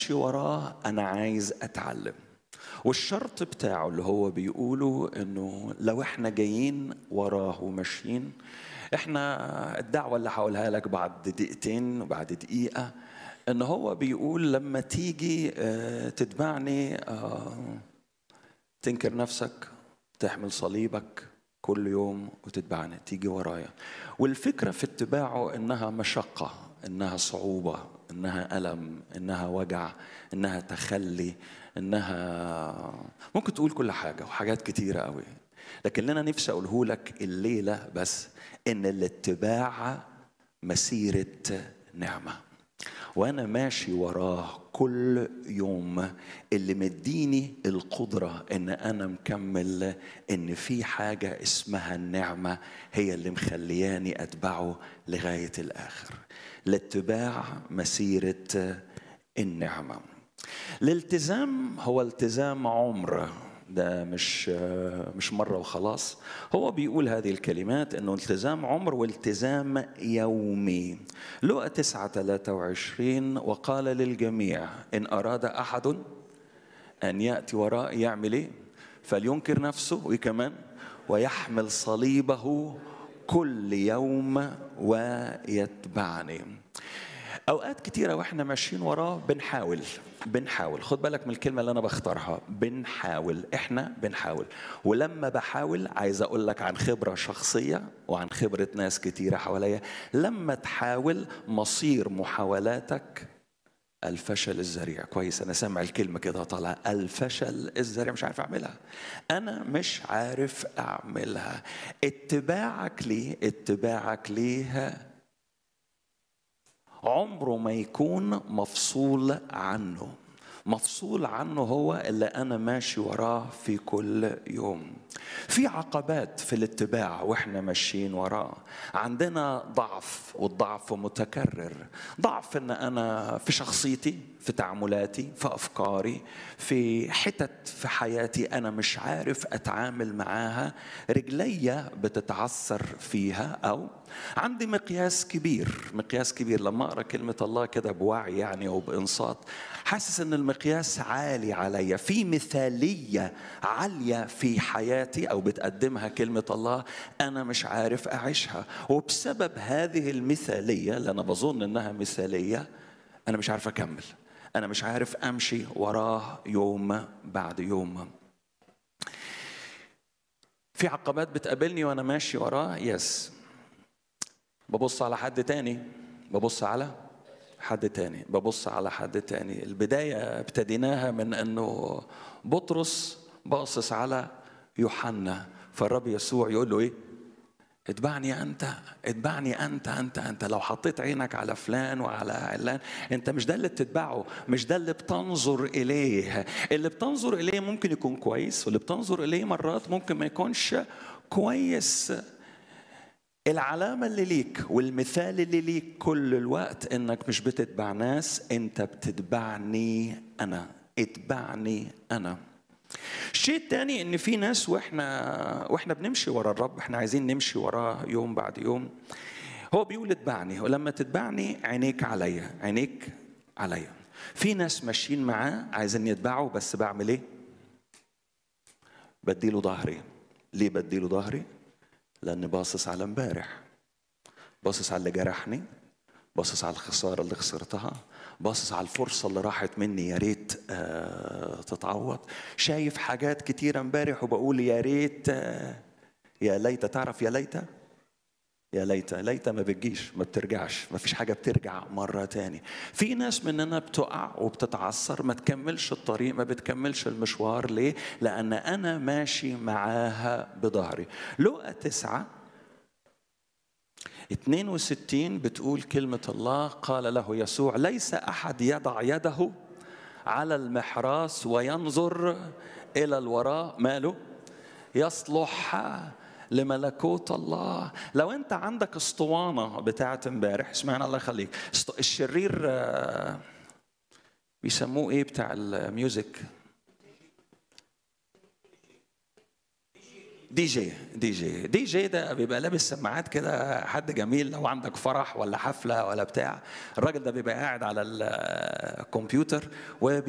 ماشي وراه انا عايز اتعلم والشرط بتاعه اللي هو بيقوله انه لو احنا جايين وراه وماشيين احنا الدعوه اللي هقولها لك بعد دقيقتين وبعد دقيقه ان هو بيقول لما تيجي آه، تتبعني آه، تنكر نفسك تحمل صليبك كل يوم وتتبعني تيجي ورايا والفكرة في اتباعه إنها مشقة إنها صعوبة إنها ألم إنها وجع إنها تخلي إنها ممكن تقول كل حاجة وحاجات كتيرة قوي لكن اللي أنا نفسي أقوله لك الليلة بس إن الاتباع مسيرة نعمة وانا ماشي وراه كل يوم اللي مديني القدره ان انا مكمل ان في حاجه اسمها النعمه هي اللي مخلياني اتبعه لغايه الاخر الاتباع مسيره النعمه الالتزام هو التزام عمر ده مش مش مره وخلاص هو بيقول هذه الكلمات انه التزام عمر والتزام يومي لقى 9 23 وقال للجميع ان اراد احد ان ياتي ورائي يعمل ايه فلينكر نفسه وكمان ويحمل صليبه كل يوم ويتبعني اوقات كتيره واحنا ماشيين وراه بنحاول بنحاول خد بالك من الكلمه اللي انا بختارها بنحاول احنا بنحاول ولما بحاول عايز اقول لك عن خبره شخصيه وعن خبره ناس كتيره حواليا لما تحاول مصير محاولاتك الفشل الذريع كويس انا سامع الكلمه كده طالعه الفشل الذريع مش عارف اعملها انا مش عارف اعملها اتباعك ليه اتباعك ليه عمره ما يكون مفصول عنه مفصول عنه هو اللي انا ماشي وراه في كل يوم في عقبات في الاتباع واحنا ماشيين وراه عندنا ضعف والضعف متكرر ضعف ان انا في شخصيتي في تعاملاتي في افكاري في حتت في حياتي انا مش عارف اتعامل معاها رجليا بتتعثر فيها او عندي مقياس كبير مقياس كبير لما اقرا كلمه الله كده بوعي يعني وبانصات حاسس ان المقياس عالي عليا في مثاليه عاليه في حياتي او بتقدمها كلمه الله انا مش عارف اعيشها وبسبب هذه المثاليه اللي انا بظن انها مثاليه انا مش عارف اكمل انا مش عارف امشي وراه يوم بعد يوم في عقبات بتقابلني وانا ماشي وراه يس ببص على حد تاني ببص على حد تاني ببص على حد تاني البداية ابتديناها من أنه بطرس باصص على يوحنا فالرب يسوع يقول له إيه اتبعني أنت اتبعني أنت أنت أنت لو حطيت عينك على فلان وعلى علان أنت مش ده اللي بتتبعه مش ده اللي بتنظر إليه اللي بتنظر إليه ممكن يكون كويس واللي بتنظر إليه مرات ممكن ما يكونش كويس العلامة اللي ليك والمثال اللي ليك كل الوقت انك مش بتتبع ناس انت بتتبعني انا اتبعني انا الشيء الثاني ان في ناس واحنا واحنا بنمشي ورا الرب احنا عايزين نمشي وراه يوم بعد يوم هو بيقول اتبعني ولما تتبعني عينيك عليا عينيك عليا في ناس ماشيين معاه عايزين يتبعوا بس بعمل ايه بديله ظهري ليه بديله ظهري لاني باصص على امبارح باصص على اللي جرحني باصص على الخساره اللي خسرتها باصص على الفرصه اللي راحت مني يا ريت آه تتعوض شايف حاجات كتيره امبارح وبقول يا ريت آه يا ليت تعرف يا ليت يا ليت ليت ما بتجيش ما بترجعش ما فيش حاجة بترجع مرة تاني في ناس مننا بتقع وبتتعثر ما تكملش الطريق ما بتكملش المشوار ليه لأن أنا ماشي معاها بظهري لقى تسعة 62 بتقول كلمة الله قال له يسوع ليس أحد يضع يده على المحراس وينظر إلى الوراء ماله يصلح لملكوت الله لو انت عندك اسطوانه بتاعت امبارح اسمعنا الله يخليك الشرير بيسموه ايه بتاع الميوزك دي جي دي جي دي جي ده بيبقى لابس سماعات كده حد جميل لو عندك فرح ولا حفله ولا بتاع الراجل ده بيبقى قاعد على الكمبيوتر وبي